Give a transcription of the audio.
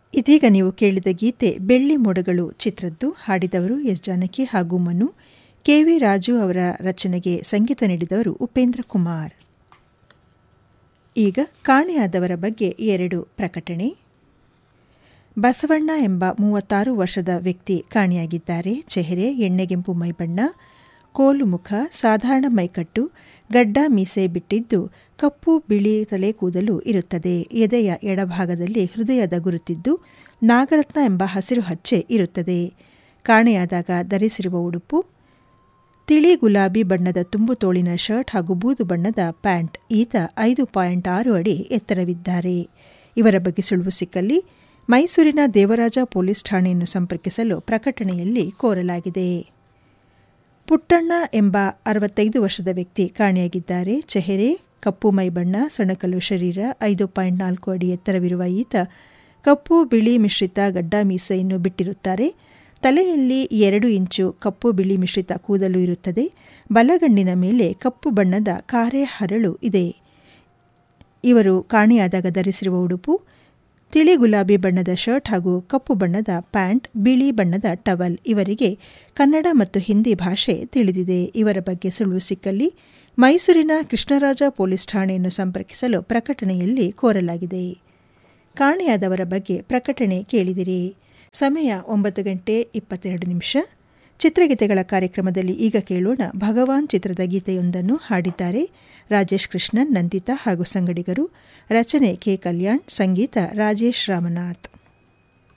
ಇದೀಗ ನೀವು ಕೇಳಿದ ಗೀತೆ ಬೆಳ್ಳಿ ಮೋಡಗಳು ಚಿತ್ರದ್ದು ಹಾಡಿದವರು ಎಸ್ ಜಾನಕಿ ಹಾಗೂ ಮನು ಕೆವಿ ರಾಜು ಅವರ ರಚನೆಗೆ ಸಂಗೀತ ನೀಡಿದವರು ಉಪೇಂದ್ರ ಕುಮಾರ್ ಈಗ ಕಾಣೆಯಾದವರ ಬಗ್ಗೆ ಎರಡು ಪ್ರಕಟಣೆ ಬಸವಣ್ಣ ಎಂಬ ಮೂವತ್ತಾರು ವರ್ಷದ ವ್ಯಕ್ತಿ ಕಾಣೆಯಾಗಿದ್ದಾರೆ ಚೆಹರೆ ಎಣ್ಣೆಗೆಂಪು ಮೈಬಣ್ಣ ಕೋಲು ಮುಖ ಸಾಧಾರಣ ಮೈಕಟ್ಟು ಗಡ್ಡ ಮೀಸೆ ಬಿಟ್ಟಿದ್ದು ಕಪ್ಪು ಬಿಳಿ ತಲೆ ಕೂದಲು ಇರುತ್ತದೆ ಎದೆಯ ಎಡಭಾಗದಲ್ಲಿ ಹೃದಯದ ಗುರುತಿದ್ದು ನಾಗರತ್ನ ಎಂಬ ಹಸಿರು ಹಚ್ಚೆ ಇರುತ್ತದೆ ಕಾಣೆಯಾದಾಗ ಧರಿಸಿರುವ ಉಡುಪು ತಿಳಿ ಗುಲಾಬಿ ಬಣ್ಣದ ತುಂಬು ತೋಳಿನ ಶರ್ಟ್ ಹಾಗೂ ಬೂದು ಬಣ್ಣದ ಪ್ಯಾಂಟ್ ಈತ ಐದು ಪಾಯಿಂಟ್ ಆರು ಅಡಿ ಎತ್ತರವಿದ್ದಾರೆ ಇವರ ಬಗ್ಗೆ ಸುಳುವು ಸಿಕ್ಕಲ್ಲಿ ಮೈಸೂರಿನ ದೇವರಾಜ ಪೊಲೀಸ್ ಠಾಣೆಯನ್ನು ಸಂಪರ್ಕಿಸಲು ಪ್ರಕಟಣೆಯಲ್ಲಿ ಕೋರಲಾಗಿದೆ ಪುಟ್ಟಣ್ಣ ಎಂಬ ಅರವತ್ತೈದು ವರ್ಷದ ವ್ಯಕ್ತಿ ಕಾಣೆಯಾಗಿದ್ದಾರೆ ಚೆಹರೆ ಕಪ್ಪು ಮೈಬಣ್ಣ ಸಣಕಲು ಶರೀರ ಐದು ಪಾಯಿಂಟ್ ನಾಲ್ಕು ಅಡಿ ಎತ್ತರವಿರುವ ಈತ ಕಪ್ಪು ಬಿಳಿ ಮಿಶ್ರಿತ ಗಡ್ಡ ಮೀಸೆಯನ್ನು ಬಿಟ್ಟಿರುತ್ತಾರೆ ತಲೆಯಲ್ಲಿ ಎರಡು ಇಂಚು ಕಪ್ಪು ಬಿಳಿ ಮಿಶ್ರಿತ ಕೂದಲು ಇರುತ್ತದೆ ಬಲಗಣ್ಣಿನ ಮೇಲೆ ಕಪ್ಪು ಬಣ್ಣದ ಕಾರೆ ಹರಳು ಇದೆ ಇವರು ಕಾಣೆಯಾದಾಗ ಧರಿಸಿರುವ ಉಡುಪು ತಿಳಿ ಗುಲಾಬಿ ಬಣ್ಣದ ಶರ್ಟ್ ಹಾಗೂ ಕಪ್ಪು ಬಣ್ಣದ ಪ್ಯಾಂಟ್ ಬಿಳಿ ಬಣ್ಣದ ಟವಲ್ ಇವರಿಗೆ ಕನ್ನಡ ಮತ್ತು ಹಿಂದಿ ಭಾಷೆ ತಿಳಿದಿದೆ ಇವರ ಬಗ್ಗೆ ಸುಳುವು ಸಿಕ್ಕಲ್ಲಿ ಮೈಸೂರಿನ ಕೃಷ್ಣರಾಜ ಪೊಲೀಸ್ ಠಾಣೆಯನ್ನು ಸಂಪರ್ಕಿಸಲು ಪ್ರಕಟಣೆಯಲ್ಲಿ ಕೋರಲಾಗಿದೆ ಕಾಣೆಯಾದವರ ಬಗ್ಗೆ ಪ್ರಕಟಣೆ ಕೇಳಿದಿರಿ ಸಮಯ ಒಂಬತ್ತು ಗಂಟೆ ಇಪ್ಪತ್ತೆರಡು ನಿಮಿಷ ಚಿತ್ರಗೀತೆಗಳ ಕಾರ್ಯಕ್ರಮದಲ್ಲಿ ಈಗ ಕೇಳೋಣ ಭಗವಾನ್ ಚಿತ್ರದ ಗೀತೆಯೊಂದನ್ನು ಹಾಡಿದ್ದಾರೆ ರಾಜೇಶ್ ಕೃಷ್ಣನ್ ನಂದಿತಾ ಹಾಗೂ ಸಂಗಡಿಗರು ರಚನೆ ಕೆ ಕಲ್ಯಾಣ್ ಸಂಗೀತ ರಾಜೇಶ್ ರಾಮನಾಥ್